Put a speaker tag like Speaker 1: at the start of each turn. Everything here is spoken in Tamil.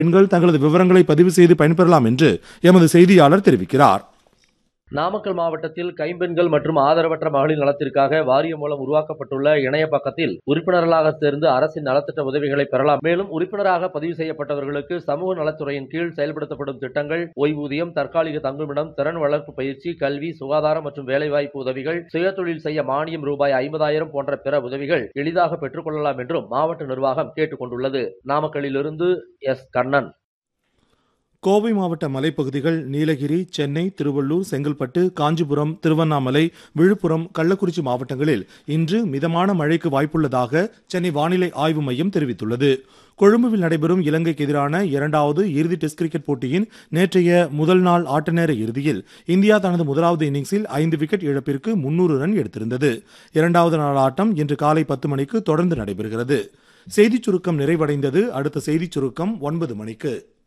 Speaker 1: பெண்கள் தங்களது விவரங்களை பதிவு செய்து பயன்பெறலாம் என்று எமது செய்தியாளர் தெரிவிக்கிறார்
Speaker 2: நாமக்கல் மாவட்டத்தில் கைம்பெண்கள் மற்றும் ஆதரவற்ற மகளிர் நலத்திற்காக வாரியம் மூலம் உருவாக்கப்பட்டுள்ள இணைய பக்கத்தில் உறுப்பினர்களாக சேர்ந்து அரசின் நலத்திட்ட உதவிகளை பெறலாம் மேலும் உறுப்பினராக பதிவு செய்யப்பட்டவர்களுக்கு சமூக நலத்துறையின் கீழ் செயல்படுத்தப்படும் திட்டங்கள் ஓய்வூதியம் தற்காலிக தங்குமிடம் திறன் வளர்ப்பு பயிற்சி கல்வி சுகாதாரம் மற்றும் வேலைவாய்ப்பு உதவிகள் சுயதொழில் செய்ய மானியம் ரூபாய் ஐம்பதாயிரம் போன்ற பிற உதவிகள் எளிதாக பெற்றுக்கொள்ளலாம் என்றும் மாவட்ட நிர்வாகம் கேட்டுக் கொண்டுள்ளது நாமக்கல்லிலிருந்து எஸ் கண்ணன்
Speaker 1: கோவை மாவட்ட மலைப்பகுதிகள் நீலகிரி சென்னை திருவள்ளூர் செங்கல்பட்டு காஞ்சிபுரம் திருவண்ணாமலை விழுப்புரம் கள்ளக்குறிச்சி மாவட்டங்களில் இன்று மிதமான மழைக்கு வாய்ப்புள்ளதாக சென்னை வானிலை ஆய்வு மையம் தெரிவித்துள்ளது கொழும்புவில் நடைபெறும் இலங்கைக்கு எதிரான இரண்டாவது இறுதி டெஸ்ட் கிரிக்கெட் போட்டியின் நேற்றைய முதல் நாள் ஆட்ட நேர இறுதியில் இந்தியா தனது முதலாவது இன்னிங்ஸில் ஐந்து விக்கெட் இழப்பிற்கு முன்னூறு ரன் எடுத்திருந்தது இரண்டாவது நாள் ஆட்டம் இன்று காலை பத்து மணிக்கு தொடர்ந்து நடைபெறுகிறது செய்திச் சுருக்கம் நிறைவடைந்தது அடுத்த செய்திச் சுருக்கம் ஒன்பது மணிக்கு